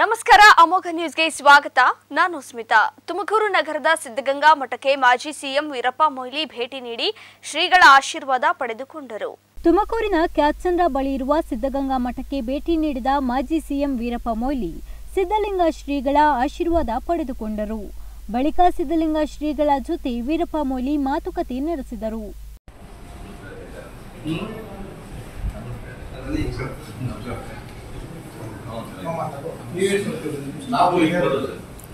ನಮಸ್ಕಾರ ಅಮೋಘ ನ್ಯೂಸ್ಗೆ ಸ್ವಾಗತ ನಾನು ಸ್ಮಿತಾ ತುಮಕೂರು ನಗರದ ಸಿದ್ಧಗಂಗಾ ಮಠಕ್ಕೆ ಮಾಜಿ ಸಿಎಂ ವೀರಪ್ಪ ಮೊಯ್ಲಿ ಭೇಟಿ ನೀಡಿ ಶ್ರೀಗಳ ಆಶೀರ್ವಾದ ಪಡೆದುಕೊಂಡರು ತುಮಕೂರಿನ ಕ್ಯಾತ್ಸಂದ್ರ ಬಳಿ ಇರುವ ಸಿದ್ಧಗಂಗಾ ಮಠಕ್ಕೆ ಭೇಟಿ ನೀಡಿದ ಮಾಜಿ ಸಿಎಂ ವೀರಪ್ಪ ಮೊಯ್ಲಿ ಸಿದ್ಧಲಿಂಗ ಶ್ರೀಗಳ ಆಶೀರ್ವಾದ ಪಡೆದುಕೊಂಡರು ಬಳಿಕ ಸಿದ್ಧಲಿಂಗ ಶ್ರೀಗಳ ಜೊತೆ ವೀರಪ್ಪ ಮೊಯ್ಲಿ ಮಾತುಕತೆ ನಡೆಸಿದರು ನಾವು ಈಗ ಬರೋದು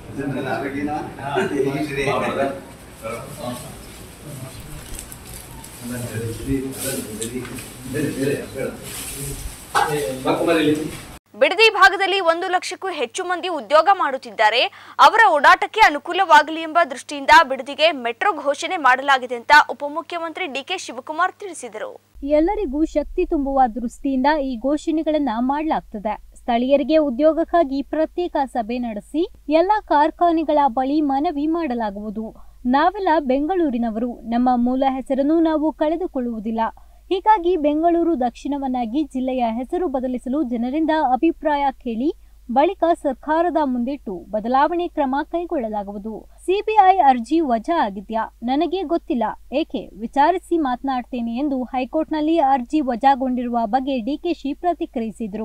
ಬಿಡದಿ ಭಾಗದಲ್ಲಿ ಒಂದು ಲಕ್ಷಕ್ಕೂ ಹೆಚ್ಚು ಮಂದಿ ಉದ್ಯೋಗ ಮಾಡುತ್ತಿದ್ದಾರೆ ಅವರ ಓಡಾಟಕ್ಕೆ ಅನುಕೂಲವಾಗಲಿ ಎಂಬ ದೃಷ್ಟಿಯಿಂದ ಬಿಡದಿಗೆ ಮೆಟ್ರೋ ಘೋಷಣೆ ಮಾಡಲಾಗಿದೆ ಅಂತ ಉಪಮುಖ್ಯಮಂತ್ರಿ ಡಿಕೆ ಶಿವಕುಮಾರ್ ತಿಳಿಸಿದರು ಎಲ್ಲರಿಗೂ ಶಕ್ತಿ ತುಂಬುವ ದೃಷ್ಟಿಯಿಂದ ಈ ಘೋಷಣೆಗಳನ್ನ ಮಾಡಲಾಗ್ತದೆ ಸ್ಥಳೀಯರಿಗೆ ಉದ್ಯೋಗಕ್ಕಾಗಿ ಪ್ರತ್ಯೇಕ ಸಭೆ ನಡೆಸಿ ಎಲ್ಲ ಕಾರ್ಖಾನೆಗಳ ಬಳಿ ಮನವಿ ಮಾಡಲಾಗುವುದು ನಾವೆಲ್ಲ ಬೆಂಗಳೂರಿನವರು ನಮ್ಮ ಮೂಲ ಹೆಸರನ್ನು ನಾವು ಕಳೆದುಕೊಳ್ಳುವುದಿಲ್ಲ ಹೀಗಾಗಿ ಬೆಂಗಳೂರು ದಕ್ಷಿಣವನ್ನಾಗಿ ಜಿಲ್ಲೆಯ ಹೆಸರು ಬದಲಿಸಲು ಜನರಿಂದ ಅಭಿಪ್ರಾಯ ಕೇಳಿ ಬಳಿಕ ಸರ್ಕಾರದ ಮುಂದಿಟ್ಟು ಬದಲಾವಣೆ ಕ್ರಮ ಕೈಗೊಳ್ಳಲಾಗುವುದು ಸಿಬಿಐ ಅರ್ಜಿ ವಜಾ ಆಗಿದ್ಯಾ ನನಗೆ ಗೊತ್ತಿಲ್ಲ ಏಕೆ ವಿಚಾರಿಸಿ ಮಾತನಾಡ್ತೇನೆ ಎಂದು ಹೈಕೋರ್ಟ್ನಲ್ಲಿ ಅರ್ಜಿ ವಜಾಗೊಂಡಿರುವ ಬಗ್ಗೆ ಡಿಕೆಶಿ ಪ್ರತಿಕ್ರಿಯಿಸಿದರು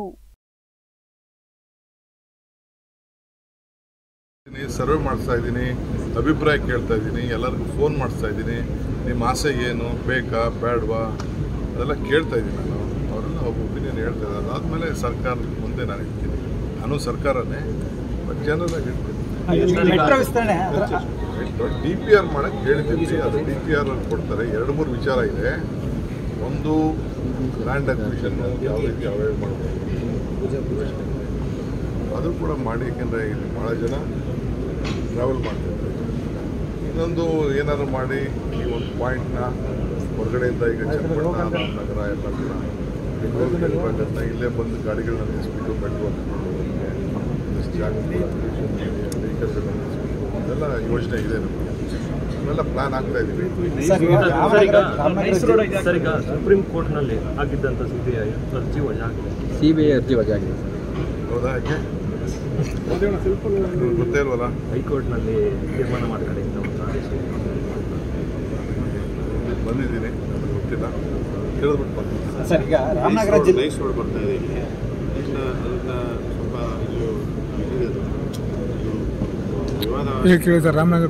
ಸರ್ವೆ ಮಾಡಿಸ್ತಾ ಇದ್ದೀನಿ ಅಭಿಪ್ರಾಯ ಕೇಳ್ತಾ ಇದ್ದೀನಿ ಎಲ್ಲರಿಗೂ ಫೋನ್ ಮಾಡಿಸ್ತಾ ಇದ್ದೀನಿ ನಿಮ್ಮ ಆಸೆ ಏನು ಬೇಕಾ ಬೇಡವಾ ಅದೆಲ್ಲ ಕೇಳ್ತಾ ಇದ್ದೀನಿ ನಾನು ಅವರೆಲ್ಲ ಒಪಿನಿಯನ್ ಹೇಳ್ತಾ ಇದ್ದಾರೆ ಅದಾದಮೇಲೆ ಸರ್ಕಾರದ ಮುಂದೆ ನಾನು ಇರ್ತೀನಿ ನಾನು ಸರ್ಕಾರನೇ ಬಟ್ ಜನರಾಗಿ ಇರ್ತೀನಿ ಮೆಟ್ರೋ ವಿಸ್ತರಣೆ ಡಿ ಪಿ ಆರ್ ಮಾಡಕ್ಕೆ ಹೇಳಿದ್ದೀನಿ ಅದು ಡಿ ಪಿ ಆರ್ ಕೊಡ್ತಾರೆ ಎರಡು ಮೂರು ವಿಚಾರ ಇದೆ ಒಂದು ಲ್ಯಾಂಡ್ ಅಕ್ವಿಷನ್ ಯಾವ ರೀತಿ ಅವಾಯ್ಡ್ ಮಾಡಬೇಕು ಅದು ಕೂಡ ಮಾಡಿ ಯಾಕೆಂದರೆ ಇಲ್ಲಿ ಭಾಳ ಜನ ಟ್ರಾವೆಲ್ ಮಾಡ್ತಿದ್ದಾರೆ ಇನ್ನೊಂದು ಏನಾದ್ರು ಮಾಡಿ ಈ ಒಂದು ಪಾಯಿಂಟ್ನ ಹೊರಗಡೆಯಿಂದ ಈಗ ಚನ್ನಪಟ್ಟಣ ರಾಮನಗರ ಎಲ್ಲ ಕೂಡ ಬೆಂಗಳೂರಿಗೆ ಭಾಗತ್ನ ಇಲ್ಲೇ ಬಂದು ಗಾಡಿಗಳನ್ನ ನಿಲ್ಲಿಸ್ಬಿಟ್ಟು ಮೆಟ್ರೋ ಒಂದಷ್ಟು ಜಾಗ ವೆಹಿಕಲ್ಗಳನ್ನ ನಿಲ್ಲಿಸ್ಬಿಟ್ಟು ಅದೆಲ್ಲ ಯೋಜನೆ ಇದೆ ನಮಗೆ ಇವೆಲ್ಲ ಪ್ಲಾನ್ ಆಗ್ತಾ ಇದ್ದೀವಿ ಸರ್ ಈಗ ರಾಮನಗರ ರಾಮನಗರ ಸರ್ ಈಗ ಸುಪ್ರೀಂ ಕೋರ್ಟ್ನಲ್ಲಿ ಆಗಿದ್ದಂಥ ಸಿಬಿಐ ಅರ್ಜಿ ವಜಾ ಆಗಿದೆ ಸಿಬಿಐ ಅರ್ಜಿ ವಜಾ ಆಗಿದೆ ಹೌದಾ ಯಾಕೆ ನಿಮ್ಗೆ ಗೊತ್ತೇ ಇಲ್ವಲ್ಲ ಹೈಕೋರ್ಟ್ನಲ್ಲಿ ತೀರ್ಮಾನ ಮಾಡ್ತಾರೆ ಇಂಥ ಒಂದು ಆದೇಶ ಬಂದಿದ್ದೀನಿ ನನಗೆ ಗೊತ್ತಿಲ್ಲ ಕೇಳಿದ್ಬಿಟ್ಟು ಬಂದಿದ್ದೀನಿ ಸರ್ ಈಗ ರಾಮನಗರ ಜಿಲ್ಲೆ ನೈಸ್ ರೋಡ್ ಬರ್ತಾ ಇದೆ ಇಲ್ಲಿ ನೆಕ್ಸ್ಟ್ ಅದನ್ನ ಸ್ವಲ್ಪ ಇದು ಇದಿದೆ ಅದು. ಇದು ವಿವಾದ ಕೇಳಿ ಸರ್ ರಾಮನಗರ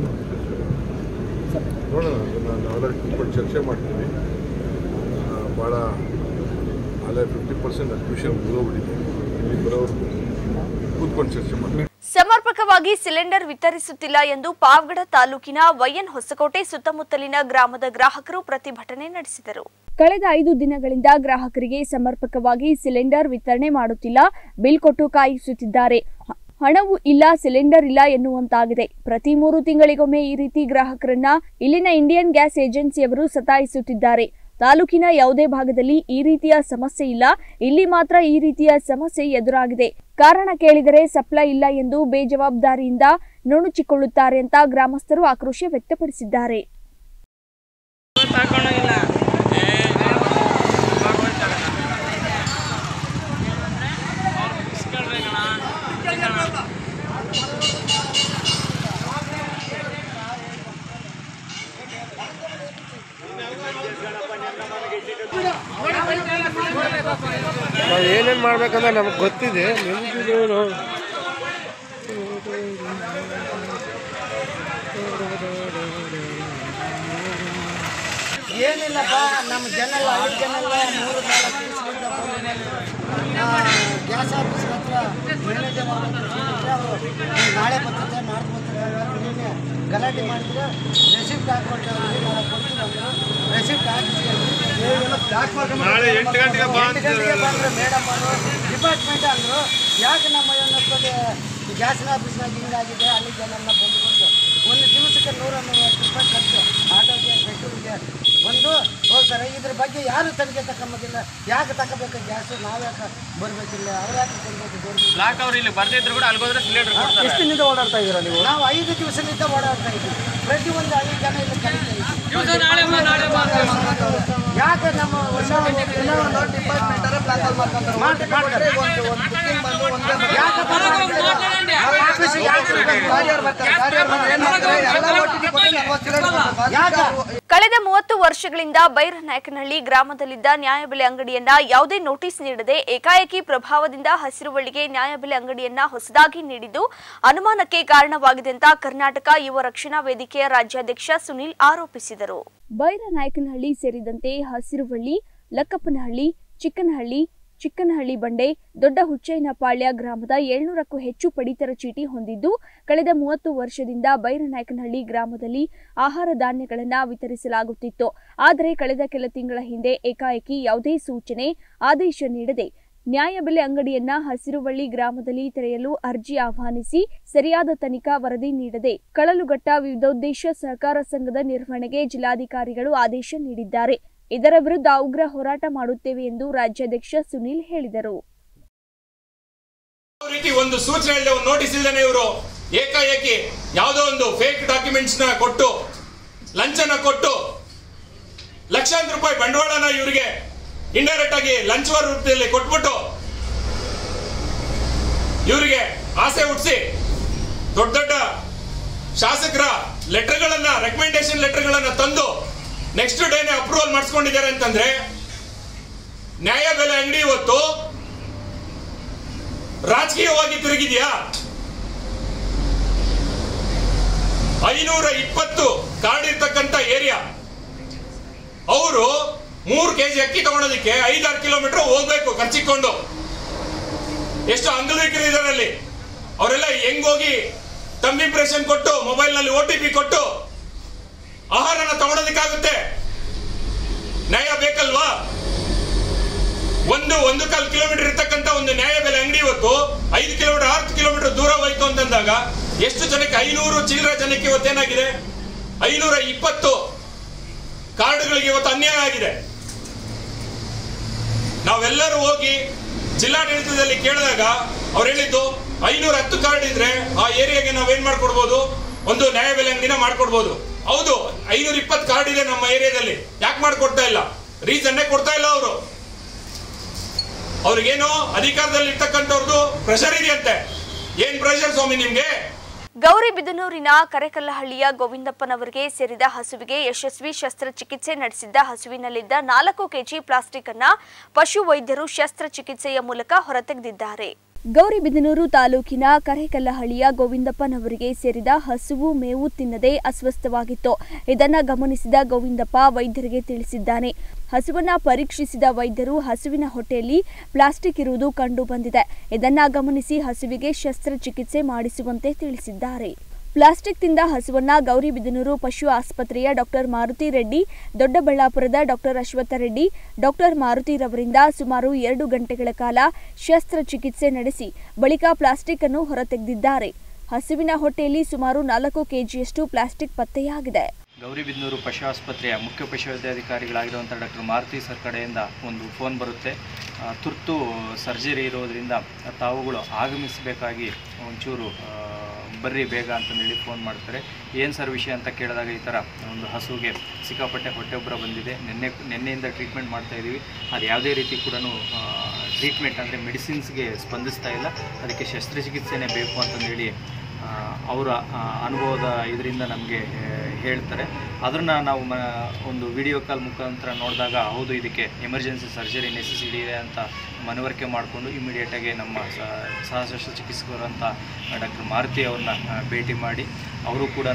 ನೋಡೋಣ ಅದನ್ನು ನಾವೆಲ್ಲ ಕೂತ್ಕೊಂಡು ಚರ್ಚೆ ಮಾಡ್ತೀವಿ ಆ, ಭಾಳ ಅಲ್ಲೇ ಫಿಫ್ಟಿ ಪರ್ಸೆಂಟ್ ಅಡ್ಮಿಷನ್ ಮುಗಿದೋಗ್ಬಿಟ್ಟಿದೆ ಇಲ್ಲಿ ಬರೋರು ಕೂತ್ಕೊಂಡು ಚರ್ಚೆ ಮಾಡ್ತೀವಿ ಸಮರ್ಪಕವಾಗಿ ಸಿಲಿಂಡರ್ ವಿತರಿಸುತ್ತಿಲ್ಲ ಎಂದು ಪಾವಗಡ ತಾಲೂಕಿನ ವೈಎನ್ ಹೊಸಕೋಟೆ ಸುತ್ತಮುತ್ತಲಿನ ಗ್ರಾಮದ ಗ್ರಾಹಕರು ಪ್ರತಿಭಟನೆ ನಡೆಸಿದರು ಕಳೆದ ಐದು ದಿನಗಳಿಂದ ಗ್ರಾಹಕರಿಗೆ ಸಮರ್ಪಕವಾಗಿ ಸಿಲಿಂಡರ್ ವಿತರಣೆ ಮಾಡುತ್ತಿಲ್ಲ ಬಿಲ್ ಕೊಟ್ಟು ಕಾಯಿಸುತ್ತಿದ್ದಾರೆ ಹ- ಹಣವೂ ಇಲ್ಲ ಸಿಲಿಂಡರ್ ಇಲ್ಲ ಎನ್ನುವಂತಾಗಿದೆ ಪ್ರತಿ ಮೂರು ತಿಂಗಳಿಗೊಮ್ಮೆ ಈ ರೀತಿ ಗ್ರಾಹಕರನ್ನ ಇಲ್ಲಿನ ಇಂಡಿಯನ್ ಗ್ಯಾಸ್ ಏಜೆನ್ಸಿಯವರು ಸತಾಯಿಸುತ್ತಿದ್ದಾರೆ ತಾಲೂಕಿನ ಯಾವುದೇ ಭಾಗದಲ್ಲಿ ಈ ರೀತಿಯ ಸಮಸ್ಯೆ ಇಲ್ಲ ಇಲ್ಲಿ ಮಾತ್ರ ಈ ರೀತಿಯ ಸಮಸ್ಯೆ ಎದುರಾಗಿದೆ ಕಾರಣ ಕೇಳಿದರೆ ಸಪ್ಲೈ ಇಲ್ಲ ಎಂದು ಬೇಜವಾಬ್ದಾರಿಯಿಂದ ನುಣುಚಿಕೊಳ್ಳುತ್ತಾರೆ ಅಂತ ಗ್ರಾಮಸ್ಥರು ಆಕ್ರೋಶ ವ್ಯಕ್ತಪಡಿಸಿದ್ದಾರೆ ನಾವು ಏನೇನು ಮಾಡ್ಬೇಕಂತ ನಮಗೆ ಗೊತ್ತಿದೆ ನಿಮ್ದು ಏನಿಲ್ಲಪ್ಪ ನಮ್ಮ ಜನ ಎಲ್ಲ ಐದು ಜನ ಎಲ್ಲ ಮೂರು ನಾಲ್ಕು ದಿವಸದಿಂದ ಬಂದು ಗ್ಯಾಸ್ ಆಫೀಸ್ ಹತ್ರ ಮ್ಯಾನೇಜರ್ ಅವ್ರ ಹತ್ರ ಹೇಳಿದ್ರೆ ಅವರು "ನೀವು ನಾಳೆ ಬರ್ತದೆ ನಾಡ್ದು ಬರ್ತದೆ ಅಂತ ನಿನ್ನೆ ಗಲಾಟೆ ಮಾಡಿದ್ರೆ ರೆಸಿಪ್ಟ್ ಹಾಕ್ಕೊಟ್ಟು ಅವ್ರಿಗೆ ನಾಳೆ ಕೊಡ್ತೀವಿ ಅಂದರು ರೆಸಿಪ್ಟ್ ಹಾಕಿಸಿ ನಾಳೆ ಎಂಟು ಗಂಟೆಗೆ ಬಂದರು ಮೇಡಮ್ ಅವರು ಡಿಪಾರ್ಟ್ಮೆಂಟ್ ಅಂದರು ಯಾಕೆ ನಮ್ಮ ಅನ್ನಿಸ್ತದೆ ಗ್ಯಾಸಿನ ಆಫೀಸ್ನಾಗ ಹಿಂಗಾಗಿದೆ ಅಲ್ಲಿ ಜನ ಬಂದುಕೊಂಡು ಒಂದು ದಿವಸಕ್ಕೆ ನೂರ ನೂರೈವತ್ತು ರೂಪಾಯಿ ಖರ್ಚು ಆಟೋಗೆ ಪೆಟ್ರೋಲ್ಗೆ ಒಂದು ಹೋಗ್ತಾರೆ ಇದ್ರ ಬಗ್ಗೆ ಯಾರು ತನಿಖೆ ತಗೊಂಬೋದಿಲ್ಲ ಯಾಕೆ ತಗೋಬೇಕು ಗ್ಯಾಸು ನಾವ್ಯಾಕೆ ಬರಬೇಕಿಲ್ಲ ಅವ್ರು ಯಾಕೆ ಕೊಡಬೇಕು ಬ್ಲಾಕ್ ಅವ್ರು ಇಲ್ಲಿ ಬರ್ದಿದ್ರು ಕೂಡ ಅಲ್ಗೋದ್ರೆ ಸಿಲಿಂಡರ್ ಕೊಡ್ತಾರೆ ಎಷ್ಟಿನಿಂದ ಓಡಾಡ್ತಾ ಇದ್ದೀರಾ ನೀವು ನಾವು ಐದು ದಿವಸದಿಂದ ಓಡಾಡ್ತಾ ಇದ್ದೀವಿ ಪ್ರತಿಯೊಂದು ಐದು ಜನ ಇಲ್ಲಿ ಕಲಿತಾ ಇದ್ದೀವಿ ದಿವಸ ನಾಳೆ ಬಾ, ನಾಳೆ ಬಾ ಅಂತ ಯಾಕೆ ನಮ್ಮ ಹೊಸ ಡಿಪಾರ್ಟ್ಮೆಂಟ್ ಯಾಕೆ ಆಫೀಸಿಗೆ ಯಾಕೆ ಬರ್ಬೇಕು? ಗಾಡಿಯವ್ರು ಬರ್ತಾರೆ ಗಾಡಿಯವ್ರು ಬಂದ್ರೆ ಏನ್ ಮಾಡ್ತಾರೆ ಎಲ್ಲ ಒಟ್ಟಿಗೆ ಕೊಟ್ಟು ನಲ್ವತ್ತು ಸಿಲಿಂಡರ್ ಕೊಡ್ತಾರೆ. ಯಾಕೆ ಕಳೆದ ಮೂವತ್ತು ವರ್ಷಗಳಿಂದ ಬೈರನಾಯಕನಹಳ್ಳಿ ಗ್ರಾಮದಲ್ಲಿದ್ದ ನ್ಯಾಯಬೆಲೆ ಅಂಗಡಿಯನ್ನ ಯಾವುದೇ ನೋಟಿಸ್ ನೀಡದೆ ಏಕಾಏಕಿ ಪ್ರಭಾವದಿಂದ ಹಸಿರುವಳ್ಳಿಗೆ ನ್ಯಾಯಬೆಲೆ ಅಂಗಡಿಯನ್ನ ಹೊಸದಾಗಿ ನೀಡಿದ್ದು ಅನುಮಾನಕ್ಕೆ ಕಾರಣವಾಗಿದೆ ಅಂತ ಕರ್ನಾಟಕ ಯುವ ರಕ್ಷಣಾ ವೇದಿಕೆಯ ರಾಜ್ಯಾಧ್ಯಕ್ಷ ಸುನಿಲ್ ಆರೋಪಿಸಿದರು ಬೈರನಾಯಕನಹಳ್ಳಿ ಸೇರಿದಂತೆ ಹಸಿರುವಳ್ಳಿ ಲಕ್ಕಪ್ಪನಹಳ್ಳಿ ಚಿಕ್ಕನಹಳ್ಳಿ ಚಿಕ್ಕನಹಳ್ಳಿ ಬಂಡೆ ದೊಡ್ಡ ಹುಚ್ಚಯ್ಯನಪಾಳ್ಯ ಗ್ರಾಮದ ಏಳ್ನೂರಕ್ಕೂ ಹೆಚ್ಚು ಪಡಿತರ ಚೀಟಿ ಹೊಂದಿದ್ದು ಕಳೆದ ಮೂವತ್ತು ವರ್ಷದಿಂದ ಬೈರನಾಯಕನಹಳ್ಳಿ ಗ್ರಾಮದಲ್ಲಿ ಆಹಾರ ಧಾನ್ಯಗಳನ್ನು ವಿತರಿಸಲಾಗುತ್ತಿತ್ತು ಆದರೆ ಕಳೆದ ಕೆಲ ತಿಂಗಳ ಹಿಂದೆ ಏಕಾಏಕಿ ಯಾವುದೇ ಸೂಚನೆ ಆದೇಶ ನೀಡದೆ ನ್ಯಾಯಬೆಲೆ ಅಂಗಡಿಯನ್ನ ಹಸಿರುವಳ್ಳಿ ಗ್ರಾಮದಲ್ಲಿ ತೆರೆಯಲು ಅರ್ಜಿ ಆಹ್ವಾನಿಸಿ ಸರಿಯಾದ ತನಿಖಾ ವರದಿ ನೀಡದೆ ಕಳಲುಘಟ್ಟ ವಿವಿಧೋದ್ದೇಶ ಸಹಕಾರ ಸಂಘದ ನಿರ್ವಹಣೆಗೆ ಜಿಲ್ಲಾಧಿಕಾರಿಗಳು ಆದೇಶ ನೀಡಿದ್ದಾರೆ ಇದರ ವಿರುದ್ಧ ಉಗ್ರ ಹೋರಾಟ ಮಾಡುತ್ತೇವೆ ಎಂದು ರಾಜ್ಯಾಧ್ಯಕ್ಷ ಸುನೀಲ್ ಹೇಳಿದರು ಯಾವ ರೀತಿ ಒಂದು ಸೂಚನೆ ಇಲ್ಲದೆ ಒಂದು ನೋಟಿಸ್ ಇಲ್ಲದೆ ಇವರು ಏಕಾಏಕಿ ಯಾವುದೋ ಒಂದು ಫೇಕ್ ಡಾಕ್ಯುಮೆಂಟ್ಸ್ ನ ಕೊಟ್ಟು ಲಂಚನ ಕೊಟ್ಟು ಲಕ್ಷಾಂತರ ರೂಪಾಯಿ ಬಂಡವಾಳನ ಇವರಿಗೆ ಇಂಡೈರೆಕ್ಟ್ ಆಗಿ ಲಂಚವ ರೂಪದಲ್ಲಿ ಕೊಟ್ಬಿಟ್ಟು ಇವರಿಗೆ ಆಸೆ ಹುಟ್ಟಿಸಿ ದೊಡ್ಡ ದೊಡ್ಡ ಶಾಸಕರ ಲೆಟರ್ಗಳನ್ನ ರೆಕಮೆಂಡೇಶನ್ ಲೆಟರ್ಗಳನ್ನ ತಂದು ನೆಕ್ಸ್ಟ್ ಡೇನೆ ಅಪ್ರೂವಲ್ ಮಾಡಿಸ್ಕೊಂಡಿದ್ದಾರೆ ಅಂತಂದ್ರೆ ನ್ಯಾಯ ಬೆಲೆ ಅಂಗಡಿ ಇವತ್ತು ರಾಜಕೀಯವಾಗಿ ತಿರುಗಿದ್ಯಾ ಐನೂರ ಇಪ್ಪತ್ತು ಕಾರ್ಡ್ ಇರ್ತಕ್ಕಂಥ ಏರಿಯಾ ಅವರು ಮೂರು ಕೆಜಿ ಅಕ್ಕಿ ತಗೊಳೋದಕ್ಕೆ ಐದಾರು ಕಿಲೋಮೀಟರ್ ಹೋಗ್ಬೇಕು ಖರ್ಚಿಕೊಂಡು ಎಷ್ಟು ಅಂಗವಿಕರು ಇದಾರೆ ಅಲ್ಲಿ ಅವರೆಲ್ಲ ಹೆಂಗ್ ಹೋಗಿ ತಮ್ಮ ಇಂಪ್ರೆಷನ್ ಕೊಟ್ಟು ಮೊಬೈಲ್ ನಲ್ಲಿ ಓ ಟಿ ಪಿ ಕೊಟ್ಟು ಆಹಾರನ ತಗೊಳೋದಕ್ಕಾಗುತ್ತೆ ನ್ಯಾಯ ಬೇಕಲ್ವಾ ಒಂದು ಒಂದು ಕಾಲ್ ಕಿಲೋಮೀಟರ್ ಇರ್ತಕ್ಕಂಥ ಒಂದು ನ್ಯಾಯ ಬೆಲೆ ಅಂಗಡಿ ಇವತ್ತು ಐದು ಕಿಲೋಮೀಟರ್ ಆರು ಕಿಲೋಮೀಟರ್ ದೂರ ಹೋಯ್ತು ಅಂತಂದಾಗ ಎಷ್ಟು ಜನಕ್ಕೆ ಐನೂರು ಚಿಲ್ಲರ ಜನಕ್ಕೆ ಇವತ್ತೇನಾಗಿದೆ ಐನೂರ ಇಪ್ಪತ್ತು ಕಾರ್ಡ್ಗಳಿಗೆ ಇವತ್ತು ಅನ್ಯಾಯ ಆಗಿದೆ ನಾವೆಲ್ಲರೂ ಹೋಗಿ ಜಿಲ್ಲಾಡಳಿತದಲ್ಲಿ ಕೇಳಿದಾಗ ಅವ್ರು ಹೇಳಿದ್ದು ಐನೂರ ಹತ್ತು ಕಾರ್ಡ್ ಇದ್ರೆ ಆ ಏರಿಯಾಗೆ ನಾವೇನ್ ಮಾಡ್ಕೊಡ್ಬೋದು ಒಂದು ನ್ಯಾಯ ಬೆಲೆ ಅಂಗಡಿನ ಮಾಡ್ಕೊಡ್ಬೋದು ಹೌದು ಐನೂರ ಇಪ್ಪತ್ತು ಕಾರ್ಡ್ ಇದೆ ನಮ್ಮ ಏರಿಯಾದಲ್ಲಿ ಯಾಕೆ ಮಾಡ್ಕೊಡ್ತಾ ಇಲ್ಲ ರೀಸನ್ನೇ ಕೊಡ್ತಾ ಇಲ್ಲ ಅವರು ಅವ್ರಿಗೇನು ಅಧಿಕಾರದಲ್ಲಿ ಇರ್ತಕ್ಕಂಥವ್ರದ್ದು ಪ್ರೆಷರ್ ಇದೆಯಂತೆ ಏನ್ ಪ್ರೆಷರ್ ಸ್ವಾಮಿ ನಿಮ್ಗೆ ಗೌರಿಬಿದನೂರಿನ ಕರೆಕಲ್ಲಹಳ್ಳಿಯ ಗೋವಿಂದಪ್ಪನವರಿಗೆ ಸೇರಿದ ಹಸುವಿಗೆ ಯಶಸ್ವಿ ಶಸ್ತ್ರಚಿಕಿತ್ಸೆ ನಡೆಸಿದ್ದ ಹಸುವಿನಲ್ಲಿದ್ದ ನಾಲ್ಕು ಕೆಜಿ ಪ್ಲಾಸ್ಟಿಕ್ ಅನ್ನ ಪಶು ವೈದ್ಯರು ಶಸ್ತ್ರಚಿಕಿತ್ಸೆಯ ಮೂಲಕ ಹೊರತೆಗೆದಿದ್ದಾರೆ ಗೌರಿಬಿದನೂರು ತಾಲೂಕಿನ ಕರೆಕಲ್ಲಹಳ್ಳಿಯ ಗೋವಿಂದಪ್ಪನವರಿಗೆ ಸೇರಿದ ಹಸುವು ಮೇವು ತಿನ್ನದೆ ಅಸ್ವಸ್ಥವಾಗಿತ್ತು ಇದನ್ನ ಗಮನಿಸಿದ ಗೋವಿಂದಪ್ಪ ವೈದ್ಯರಿಗೆ ತಿಳಿಸಿದ್ದಾನೆ ಹಸುವನ್ನ ಪರೀಕ್ಷಿಸಿದ ವೈದ್ಯರು ಹಸುವಿನ ಹೊಟ್ಟೆಯಲ್ಲಿ ಪ್ಲಾಸ್ಟಿಕ್ ಇರುವುದು ಕಂಡು ಬಂದಿದೆ ಇದನ್ನ ಗಮನಿಸಿ ಹಸುವಿಗೆ ಶಸ್ತ್ರಚಿಕಿತ್ಸೆ ಮಾಡಿಸುವಂತೆ ತಿಳಿಸಿದ್ದಾರೆ ಪ್ಲಾಸ್ಟಿಕ್ ತಿಂದ ಹಸುವನ್ನ ಗೌರಿಬಿದನೂರು ಪಶು ಆಸ್ಪತ್ರೆಯ ಡಾಕ್ಟರ್ ಮಾರುತಿ ರೆಡ್ಡಿ ದೊಡ್ಡಬಳ್ಳಾಪುರದ ಡಾಕ್ಟರ್ ಅಶ್ವಥ ರೆಡ್ಡಿ ಡಾಕ್ಟರ್ ಮಾರುತಿರವರಿಂದ ಸುಮಾರು ಎರಡು ಗಂಟೆಗಳ ಕಾಲ ಶಸ್ತ್ರಚಿಕಿತ್ಸೆ ನಡೆಸಿ ಬಳಿಕ ಪ್ಲಾಸ್ಟಿಕ್ ಅನ್ನು ಹೊರತೆಗೆದಿದ್ದಾರೆ ಹಸುವಿನ ಹೊಟ್ಟೆಯಲ್ಲಿ ಸುಮಾರು ನಾಲ್ಕು ಕೆಜಿಯಷ್ಟು ಪ್ಲಾಸ್ಟಿಕ್ ಪತ್ತೆಯಾಗಿದೆ ಗೌರಿಬಿದನೂರು ಪಶು ಆಸ್ಪತ್ರೆಯ ಮುಖ್ಯ ಪಶುವೈದ್ಯಾಧಿಕಾರಿಗಳಾಗಿರುವಂಥ ಡಾಕ್ಟರ್ ಮಾರುತಿ ಸರ್ ಕಡೆಯಿಂದ ಒಂದು ಫೋನ್ ಬರುತ್ತೆ ಆ, ತುರ್ತು ಸರ್ಜರಿ ಇರೋದರಿಂದ ತಾವುಗಳು ಆಗಮಿಸಬೇಕಾಗಿ ಒಂಚೂರು ಆ, ಬರ್ರಿ ಬೇಗ ಅಂತಂದೇಳಿ ಫೋನ್ ಮಾಡ್ತಾರೆ ಏನು ಸರ್ ವಿಷಯ ಅಂತ ಕೇಳಿದಾಗ ಈ ಥರ ಒಂದು ಹಸುಗೆ ಸಿಕ್ಕಾಪಟ್ಟೆ ಹೊಟ್ಟೆ ಉಬ್ಬರ ಬಂದಿದೆ ನಿನ್ನೆ ನಿನ್ನೆಯಿಂದ ಟ್ರೀಟ್ಮೆಂಟ್ ಮಾಡ್ತಾ ಇದ್ದೀವಿ ಅದು ಯಾವುದೇ ರೀತಿ ಕೂಡ ಟ್ರೀಟ್ಮೆಂಟ್ ಅಂದರೆ ಮೆಡಿಸಿನ್ಸ್ಗೆ ಸ್ಪಂದಿಸ್ತಾ ಇಲ್ಲ ಅದಕ್ಕೆ ಶಸ್ತ್ರಚಿಕಿತ್ಸೆನೇ ಬೇಕು ಅಂತಂದೇಳಿ ಆ, ಅವರ ಆ, ಅನುಭವದ ಇದರಿಂದ ನಮಗೆ ಹೇಳ್ತಾರೆ ಅದನ್ನು ನಾವು ಮ ಒಂದು ವಿಡಿಯೋ ಕಾಲ್ ಮುಖಾಂತರ ನೋಡಿದಾಗ ಹೌದು ಇದಕ್ಕೆ ಎಮರ್ಜೆನ್ಸಿ ಸರ್ಜರಿ ನೆಸೆಸಿಟಿ ಇದೆ ಅಂತ ಮನವರಿಕೆ ಮಾಡಿಕೊಂಡು ಇಮಿಡಿಯೇಟಾಗಿ ನಮ್ಮ ಸ- ಸಹ ಶಸ್ತ್ರಚಿಕಿತ್ಸಕರಂಥ ಡಾಕ್ಟರ್ ಮಾರುತಿ ಅವ್ರನ್ನ ಆ, ಭೇಟಿ ಮಾಡಿ ಅವರು ಕೂಡ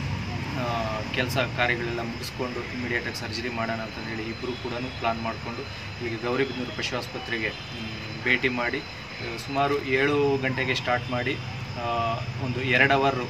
ಕೆಲಸ ಕಾರ್ಯಗಳೆಲ್ಲ ಮುಗಿಸ್ಕೊಂಡು ಇಮಿಡಿಯೇಟಾಗಿ ಸರ್ಜರಿ ಮಾಡೋಣ ಅಂತಂದೇಳಿ ಇಬ್ಬರು ಕೂಡ ಪ್ಲಾನ್ ಮಾಡಿಕೊಂಡು ಈಗ ಗೌರಿಬಿದನೂರು ಪಶು ಆಸ್ಪತ್ರೆಗೆ ಮ್, ಭೇಟಿ ಮಾಡಿ ಆ, ಸುಮಾರು ಏಳು ಗಂಟೆಗೆ ಸ್ಟಾರ್ಟ್ ಮಾಡಿ ಆ, ಒಂದು ಎರಡು ಅವರು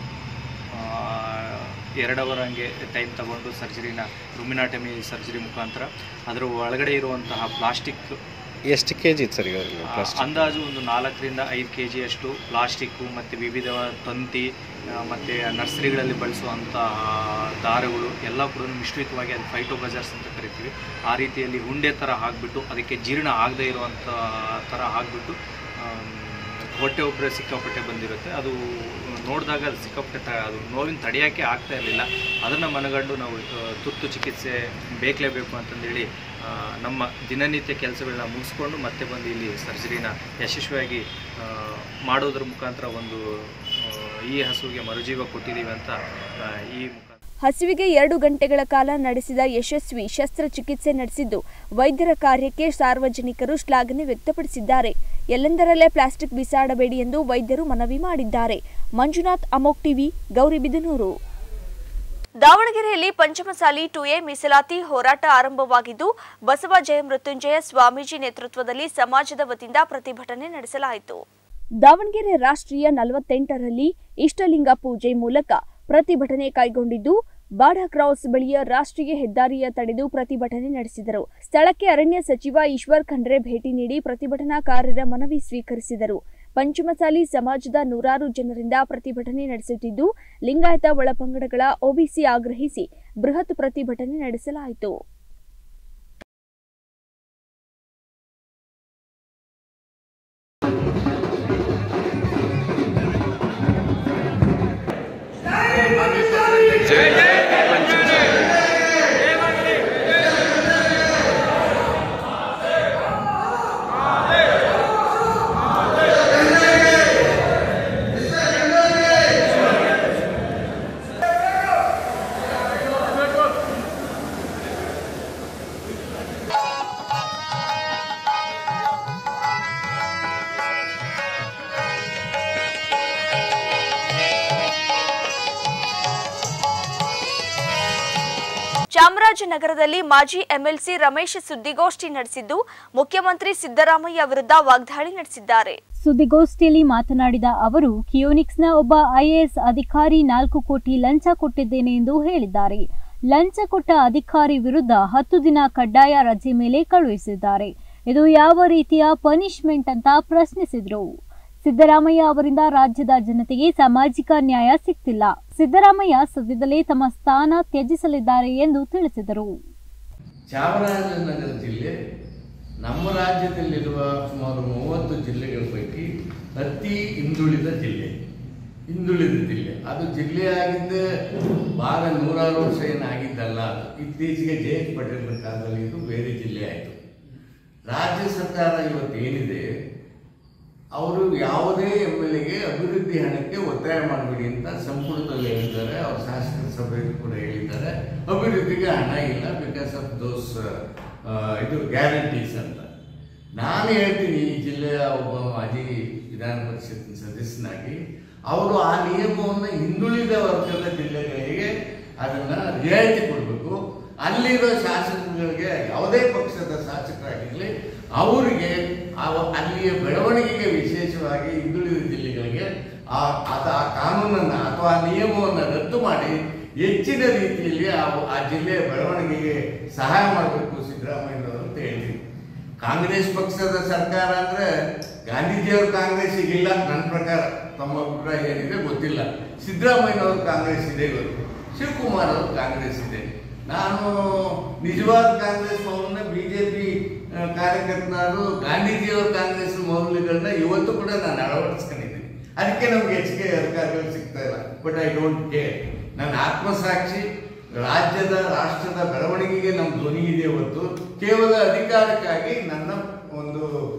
ಎರಡು ಅವರ್ ಹಂಗೆ ಟೈಮ್ ತಗೊಂಡು ಸರ್ಜರಿನ ರುಮಿನಾಟಮಿ ಸರ್ಜರಿ ಮುಖಾಂತರ ಅದರ ಒಳಗಡೆ ಇರುವಂತಹ ಪ್ಲಾಸ್ಟಿಕ್ ಎಷ್ಟು ಕೆ ಜಿ ಇತ್ತು ಸರ್ ಈಗ ಆ, ಪ್ಲಾಸ್ಟಿಕ್ ಅಂದಾಜು ಒಂದು ನಾಲ್ಕರಿಂದ ಐದು ಕೆ ಜಿಯಷ್ಟು ಪ್ಲಾಸ್ಟಿಕ್ಕು ಮತ್ತು ವಿವಿಧ ತಂತಿ ಮತ್ತು ನರ್ಸರಿಗಳಲ್ಲಿ ಬಳಸುವಂಥ ದಾರಗಳು ಎಲ್ಲ ಕೂಡ ಮಿಶ್ರಿತವಾಗಿ ಅದು ಫೈಟೋ ಬಜಾರ್ಸ್ ಅಂತ ಕರಿತೀವಿ ಆ ರೀತಿಯಲ್ಲಿ ಉಂಡೆ ಥರ ಹಾಕಿಬಿಟ್ಟು ಅದಕ್ಕೆ ಜೀರ್ಣ ಆಗದೇ ಇರುವಂಥ ಥರ ಹಾಕಿಬಿಟ್ಟು ಹೊಟ್ಟೆ ಒಬ್ಬರೇ ಸಿಕ್ಕಾಪಟ್ಟೆ ಬಂದಿರುತ್ತೆ ಅದು ನೋಡಿದಾಗ ಅದು ಸಿಕ್ಕಾಪಟ್ಟೆ ತ ಅದು ನೋವಿನ ತಡೆಯೋಕ್ಕೆ ಆಗ್ತಾ ಇರಲಿಲ್ಲ ಅದನ್ನು ಮನಗಂಡು ನಾವು ಆ, ತುರ್ತು ಚಿಕಿತ್ಸೆ ಬೇಕಲೇಬೇಕು ಅಂತಂದೇಳಿ ಆ, ನಮ್ಮ ದಿನನಿತ್ಯ ಕೆಲಸಗಳನ್ನ ಮುಗಿಸ್ಕೊಂಡು ಮತ್ತೆ ಬಂದು ಇಲ್ಲಿ ಸರ್ಜರಿನ ಯಶಸ್ವಿಯಾಗಿ ಆ, ಮಾಡೋದ್ರ ಮುಖಾಂತರ ಒಂದು ಆ, ಈ ಹಸುವಿಗೆ ಮರುಜೀವ ಕೊಟ್ಟಿದ್ದೀವಿ ಅಂತ ಆ, ಈ ಮುಖ ಹಸುವಿಗೆ ಎರಡು ಗಂಟೆಗಳ ಕಾಲ ನಡೆಸಿದ ಯಶಸ್ವಿ ಶಸ್ತ್ರಚಿಕಿತ್ಸೆ ನಡೆಸಿದ್ದು ವೈದ್ಯರ ಕಾರ್ಯಕ್ಕೆ ಸಾರ್ವಜನಿಕರು ಶ್ಲಾಘನೆ ವ್ಯಕ್ತಪಡಿಸಿದ್ದಾರೆ ಎಲ್ಲೆಂದರಲ್ಲೇ ಪ್ಲಾಸ್ಟಿಕ್ ಬಿಸಾಡಬೇಡಿ ಎಂದು ವೈದ್ಯರು ಮನವಿ ಮಾಡಿದ್ದಾರೆ ಮಂಜುನಾಥ್ ಅಮೋಕ್ ಟಿವಿ ಗೌರಿಬಿದನೂರು ದಾವಣಗೆರೆಯಲ್ಲಿ ಪಂಚಮಸಾಲಿ ಟು ಎ ಮೀಸಲಾತಿ ಹೋರಾಟ ಆರಂಭವಾಗಿದ್ದು ಬಸವ ಜಯ ಮೃತ್ಯುಂಜಯ ಸ್ವಾಮೀಜಿ ನೇತೃತ್ವದಲ್ಲಿ ಸಮಾಜದ ವತಿಯಿಂದ ಪ್ರತಿಭಟನೆ ನಡೆಸಲಾಯಿತು ದಾವಣಗೆರೆ ರಾಷ್ಟ್ರೀಯ ನಲವತ್ತೆಂಟರಲ್ಲಿ ಇಷ್ಟಲಿಂಗ ಪೂಜೆ ಮೂಲಕ ಪ್ರತಿಭಟನೆ ಕೈಗೊಂಡಿದ್ದು ಬಾಡ ಕ್ರಾಸ್ ಬಳಿಯ ರಾಷ್ಟ್ರೀಯ ಹೆದ್ದಾರಿಯ ತಡೆದು ಪ್ರತಿಭಟನೆ ನಡೆಸಿದರು ಸ್ಥಳಕ್ಕೆ ಅರಣ್ಯ ಸಚಿವ ಈಶ್ವರ್ ಖಂಡ್ರೆ ಭೇಟಿ ನೀಡಿ ಪ್ರತಿಭಟನಾಕಾರರ ಮನವಿ ಸ್ವೀಕರಿಸಿದರು ಪಂಚಮಸಾಲಿ ಸಮಾಜದ ನೂರಾರು ಜನರಿಂದ ಪ್ರತಿಭಟನೆ ನಡೆಸುತ್ತಿದ್ದು ಲಿಂಗಾಯತ ಒಳಪಂಗಡಗಳ ಒಬಿಸಿ ಆಗ್ರಹಿಸಿ ಬೃಹತ್ ಪ್ರತಿಭಟನೆ ನಡೆಸಲಾಯಿತು ಚಾಮರಾಜನಗರದಲ್ಲಿ ಮಾಜಿ ಎಂಎಲ್ಸಿ ರಮೇಶ್ ಸುದ್ದಿಗೋಷ್ಠಿ ನಡೆಸಿದ್ದು ಮುಖ್ಯಮಂತ್ರಿ ಸಿದ್ದರಾಮಯ್ಯ ವಿರುದ್ಧ ವಾಗ್ದಾಳಿ ನಡೆಸಿದ್ದಾರೆ ಸುದ್ದಿಗೋಷ್ಠಿಯಲ್ಲಿ ಮಾತನಾಡಿದ ಅವರು ಕಿಯೋನಿಕ್ಸ್ನ ಒಬ್ಬ ಐಎಎಸ್ ಅಧಿಕಾರಿ ನಾಲ್ಕು ಕೋಟಿ ಲಂಚ ಕೊಟ್ಟಿದ್ದೇನೆ ಎಂದು ಹೇಳಿದ್ದಾರೆ ಲಂಚ ಕೊಟ್ಟ ಅಧಿಕಾರಿ ವಿರುದ್ಧ ಹತ್ತು ದಿನ ಕಡ್ಡಾಯ ರಜೆ ಮೇಲೆ ಕಳುಹಿಸಿದ್ದಾರೆ ಇದು ಯಾವ ರೀತಿಯ ಪನಿಷ್ಮೆಂಟ್ ಅಂತ ಪ್ರಶ್ನಿಸಿದ್ರು ಸಿದ್ದರಾಮಯ್ಯ ಅವರಿಂದ ರಾಜ್ಯದ ಜನತೆಗೆ ಸಾಮಾಜಿಕ ನ್ಯಾಯ ಸಿಗ್ತಿಲ್ಲ ಸಿದ್ದರಾಮಯ್ಯ ಸದ್ಯದಲ್ಲೇ ತಮ್ಮ ಸ್ಥಾನ ತ್ಯಜಿಸಲಿದ್ದಾರೆ ಎಂದು ತಿಳಿಸಿದರು ಚಾಮರಾಜನಗರ ಜಿಲ್ಲೆ ನಮ್ಮ ರಾಜ್ಯದಲ್ಲಿರುವ ಸುಮಾರು ಮೂವತ್ತು ಜಿಲ್ಲೆಗಳ ಪೈಕಿ ಅತಿ ಹಿಂದುಳಿದ ಜಿಲ್ಲೆ ಹಿಂದುಳಿದ ಜಿಲ್ಲೆ ಅದು ಜಿಲ್ಲೆ ಆಗಿದ್ದ ಭಾಳ ನೂರಾರು ವರ್ಷ ಏನಾಗಿದ್ದಲ್ಲ ಅದು ಇತ್ತೀಚೆಗೆ ಜೆ ಎಚ್ ಪಟೇಲ್ ಕಾಲದಲ್ಲಿ ಇದು ಬೇರೆ ಜಿಲ್ಲೆ ಆಯಿತು ರಾಜ್ಯ ಸರ್ಕಾರ ಇವತ್ತು ಏನಿದೆ ಅವರು ಯಾವುದೇ ಎಮ್ ಎಲ್ ಎಗೆ ಅಭಿವೃದ್ಧಿ ಹಣಕ್ಕೆ ಒತ್ತಾಯ ಮಾಡಬೇಡಿ ಅಂತ ಸಂಪುಟದಲ್ಲಿ ಹೇಳಿದ್ದಾರೆ ಅವ್ರ ಶಾಸಕ ಸಭೆಯಲ್ಲಿ ಕೂಡ ಹೇಳಿದ್ದಾರೆ ಅಭಿವೃದ್ಧಿಗೆ ಹಣ ಇಲ್ಲ ಬಿಕಾಸ್ ಆಫ್ ದೋಸ್ ಇದು ಗ್ಯಾರಂಟೀಸ್ ಅಂತ ನಾನು ಹೇಳ್ತೀನಿ ಈ ಜಿಲ್ಲೆಯ ಒಬ್ಬ ಮಾಜಿ ವಿಧಾನ ಪರಿಷತ್ ಸದಸ್ಯನಾಗಿ ಅವರು ಆ ನಿಯಮವನ್ನು ಹಿಂದುಳಿದ ವರ್ಗದ ಜಿಲ್ಲೆಗಳಿಗೆ ಅದನ್ನ ರಿಯಾಯಿತಿ ಕೊಡಬೇಕು ಅಲ್ಲಿರೋ ಶಾಸಕರುಗಳಿಗೆ ಯಾವುದೇ ಪಕ್ಷದ ಶಾಸಕರಾಗಿರಲಿ ಅವರಿಗೆ ಅವ- ಅಲ್ಲಿಯ ಬೆಳವಣಿಗೆಗೆ ವಿಶೇಷವಾಗಿ ಹಿಂದುಳಿದ ಜಿಲ್ಲೆಗಳಿಗೆ ಆ ಅದ ಆ ಕಾನೂನನ್ನು ಅಥವಾ ಆ ನಿಯಮವನ್ನು ರದ್ದು ಮಾಡಿ ಹೆಚ್ಚಿನ ರೀತಿಯಲ್ಲಿ ಆ ಆ ಜಿಲ್ಲೆಯ ಬೆಳವಣಿಗೆಗೆ ಸಹಾಯ ಮಾಡಬೇಕು ಸಿದ್ದರಾಮಯ್ಯನವರು ಅಂತ ಹೇಳ್ತೀನಿ ಕಾಂಗ್ರೆಸ್ ಪಕ್ಷದ ಸರ್ಕಾರ ಅಂದ್ರೆ ಗಾಂಧೀಜಿಯವರು ಕಾಂಗ್ರೆಸ್ ಇಲ್ಲ ನನ್ನ ಪ್ರಕಾರ ತಮ್ಮ ಅಭಿಪ್ರಾಯ ಏನಿದೆ ಗೊತ್ತಿಲ್ಲ ಸಿದ್ದರಾಮಯ್ಯನವರು ಕಾಂಗ್ರೆಸ್ ಇದೆ ಇವತ್ತು ಶಿವಕುಮಾರ್ ಅವರು ಕಾಂಗ್ರೆಸ್ ಇದೆ ನಾನು ನಿಜವಾದ ಕಾಂಗ್ರೆಸ್ ಮೌಲ್ಯನ ಬಿಜೆಪಿ ಕಾರ್ಯಕರ್ತನಾದ್ರು ಗಾಂಧೀಜಿಯವರು ಕಾಂಗ್ರೆಸ್ ಮೌಲ್ಯಗಳನ್ನ ಇವತ್ತು ಕೂಡ ನಾನು ಅಳವಡಿಸ್ಕೊಂಡಿದ್ದೀನಿ ಅದಕ್ಕೆ ನಮ್ಗೆ ಹೆಚ್ಚಿಗೆ ಅಧಿಕಾರಗಳು ಸಿಗ್ತಾ ಇಲ್ಲ ಬಟ್ ಐ ಡೋಂಟ್ ಕೇರ್ ನನ್ನ ಆತ್ಮಸಾಕ್ಷಿ ರಾಜ್ಯದ ರಾಷ್ಟ್ರದ ಬೆಳವಣಿಗೆಗೆ ನಮ್ಮ ಧ್ವನಿ ಇದೆ ಹೊತ್ತು ಕೇವಲ ಅಧಿಕಾರಕ್ಕಾಗಿ ನನ್ನ ಒಂದು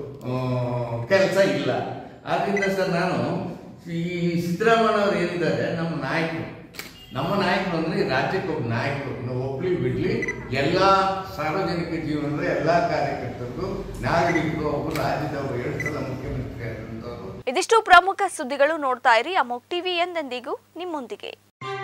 ಕೆಲಸ ಇಲ್ಲ ಆದ್ರಿಂದ ಸರ್ ನಾನು ಈ ಸಿದ್ದರಾಮಯ್ಯ ಅವರು ಏನಿದ್ದಾರೆ ನಮ್ಮ ನಾಯಕರು ನಮ್ಮ ನಾಯಕರು ಅಂದ್ರೆ ಈ ರಾಜ್ಯಕ್ಕೆ ಒಬ್ಬ ನಾಯಕರು ನಾವು ಒಬ್ಲಿ ಬಿಡ್ಲಿ ಎಲ್ಲ ಸಾರ್ವಜನಿಕ ಜೀವನದ ಎಲ್ಲ ಕಾರ್ಯಕರ್ತರಿಗೂ ನಾಗರಿಕರು ಒಬ್ಬರು ರಾಜ್ಯದ ಒಬ್ಬ ಎರಡು ಸಲ ಮುಖ್ಯಮಂತ್ರಿ ಆಗಿರುವಂತವ್ರು ಇದಿಷ್ಟು ಪ್ರಮುಖ ಸುದ್ದಿಗಳು ನೋಡ್ತಾ ಇರಿ ಅಮೋಕ್ ಟಿವಿ ಎಂದೆಂದಿಗೂ ನಿಮ್ಮೊಂದಿಗೆ